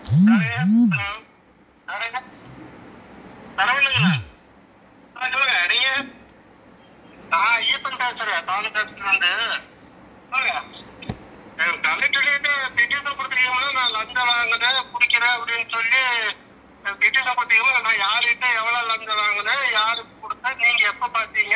தரவில்லைங்களா ஆ, சொல்லுங்க நீங்க நான் ஐயப்பன் பேசுறேன் தாலுகா வந்து சொல்லுங்க கலெக்டர்கிட்ட பெட்டிஷன் கொடுத்துருக்கீங்களா நான் லஞ்சம் வாங்கினேன் பிடிக்கிறேன் அப்படின்னு சொல்லி பெட்டிஷன் கொடுத்தீங்களா நான் யார்கிட்ட எவ்வளவு லஞ்சம் வாங்கினேன் யாருக்கு கொடுத்தேன் நீங்க எப்ப பார்த்தீங்க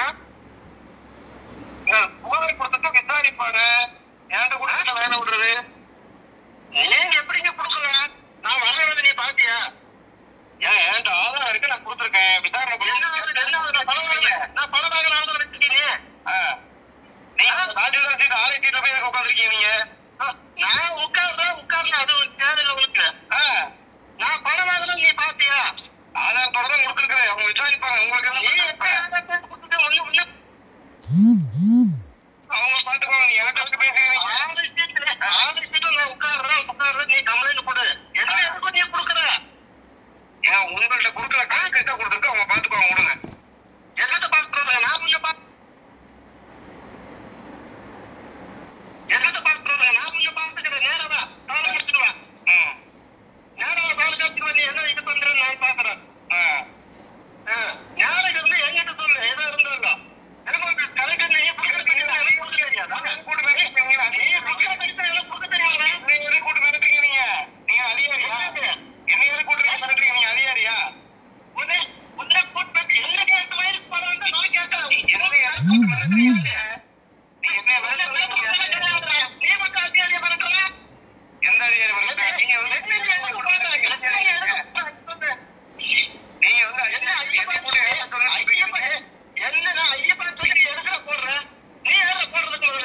புகார் கொடுத்துட்டு விசாரிப்பாரு என்கிட்ட கொடுத்துட்டு வேலை விடுறது நீங்க எப்படிங்க கொடுக்கல நான் வரவேன் நீ பாத்தியா ஏன் என்கிட்ட ஆதாரம் இருக்கு நான் கொடுத்துருக்கேன் விசாரணை பண்ணி நான் பணம் வாங்கல நான் பணம் வாங்கல ஆதாரம் வச்சுக்கிறீங்க நீங்க தாசில்தார் சீட் ஆறு சீட்ல போய் எனக்கு உட்காந்துருக்கீங்க நீங்க ஆ, நான் உட்கார்ந்தா உட்கார்ல அது ஒரு தேவையில்லை உங்களுக்கு ஆ, நான் பணம் வாங்கல நீ பாத்தியா ஆதாரத்தோட தான் கொடுத்துருக்கேன் அவங்க விசாரிப்பாங்க உங்களுக்கு நீ எப்ப ஆதாரத்தை கொடுத்துட்டு ஒண்ணு ஒண்ணு அவங்க பாத்துக்குவாங்க நீ எனக்கு வந்து பேசுறீங்க ஆறு சீட்ல ஆறு சீட்ல நான் உட்கார்றேன் உட்கார்றேன் நீ கம்ப்ளைண்ட் கொடு என்ன எதுக்கும் நீ கொடுக்குற ஏன் உங்கள்ட்ட கொடுக்குற காசு கிட்ட கொடுத்துருக்கு அவங்க பாத்துக்குவாங்க விடுங்க என்னத்த பாக்குறது நான் கொஞ்சம் பா என்னத்த பாக்குறது நான் கொஞ்சம் பாத்துக்கிறேன் நேரவா தாள முடிச்சுடுவா நேரவா தாள காத்துக்குவா நீ என்ன இது பண்றேன்னு நான் பாக்குறேன் ஞாபகம் இருந்து என்கிட்ட சொல்லு எதா இருந்தாலும் எனக்கு ஒரு கலெக்டர் நீங்க கொடுக்குறது எனக்கு கொடுக்குறீங்க நான் கூட்டு பேசுறீங்களா நீ மக்கள் படித்த எல்லாம் கொடுக்க தெரியாதா நீங்க எது கூட்டு மிரட்டுறீங்க நீங்க நீங்க அதிகாரியா என்ன எது கூட்டு மிரட்டுறீங்க நீங்க அதிகாரியா உன்னை உன்னை கூட்டு மிரட்டு எனக்கு எட்டு வயசு பரவாயில்ல நான் கேட்கறேன் என்ன எது கூட்டு மிரட்டுறீங்க நீ என்ன மிரட்டுறீங்க நீ மக்கள் அதிகாரியா மிரட்டுற எந்த அதிகாரி மிரட்டுற நீங்க வந்து நீங்க வந்து என்ன ஐயப்பன் போடு ஐயப்பன் என்ன ஐயப்பன் சொல்லி எதுக்குல போடுறேன் நீ யார போடுறதுக்கு முதல்ல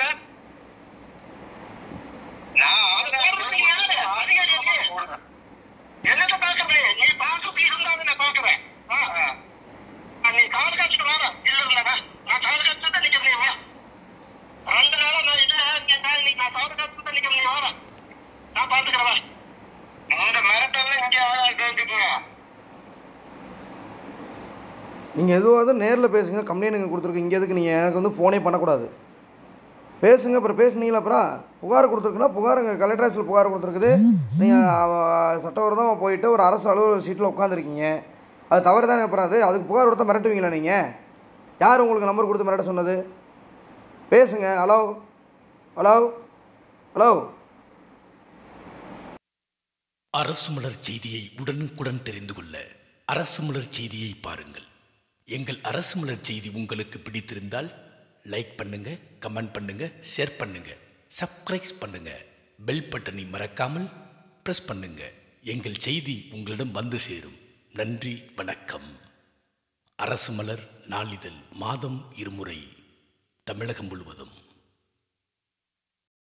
நான் போடுறதுக்கு யாரு அதிகாரி எது? என்னத்த பார்க்கறேன் நீ பார்க்க இருந்தாலும் நான் பார்க்கிறேன் ஆ, ஆ. ஆ, நீ காது காய்ச்சிட்டு வர இல்ல இல்லடா நான் காது காய்ச்சிட்டு நிக்கிறேன் நீ வா ரெண்டு நாளா நான் இல்ல நீ நான் இன்னைக்கு நான் காது காய்ச்சிட்டு நிக்கிறேன் நீ வா நான் பாத்துக்கிறேன் வா இந்த மிரட்டல்ல இங்க கேட்டுக்கோங்க நீங்கள் எதுவாக நேரில் பேசுங்க கம்ப்ளைண்ட் இங்கே கொடுத்துருக்கு இங்கே எதுக்கு நீங்கள் எனக்கு வந்து ஃபோனே பண்ணக்கூடாது பேசுங்க அப்புறம் பேசுனீங்களா அப்புறம் புகார் கொடுத்துருக்குன்னா புகார் இங்கே கலெக்டர் ஆஃபீஸில் புகார் கொடுத்துருக்குது நீங்கள் சட்டவிரோதமாக போயிட்டு ஒரு அரசு அலுவலர் சீட்டில் உட்காந்துருக்கீங்க அது தவறு தானே அப்புறம் அது அதுக்கு புகார் கொடுத்தா மிரட்டுவீங்களா நீங்கள் யார் உங்களுக்கு நம்பர் கொடுத்து மிரட்ட சொன்னது பேசுங்க ஹலோ ஹலோ ஹலோ அரசு மலர் செய்தியை உடனுக்குடன் தெரிந்து கொள்ள அரசு மலர் செய்தியை பாருங்கள் எங்கள் அரசு மலர் செய்தி உங்களுக்கு பிடித்திருந்தால் லைக் பண்ணுங்க கமெண்ட் பண்ணுங்க ஷேர் பண்ணுங்க சப்ஸ்கிரைப் பண்ணுங்க பெல் பட்டனை மறக்காமல் பிரஸ் பண்ணுங்க எங்கள் செய்தி உங்களிடம் வந்து சேரும் நன்றி வணக்கம் அரசு மலர் நாளிதழ் மாதம் இருமுறை தமிழகம் முழுவதும்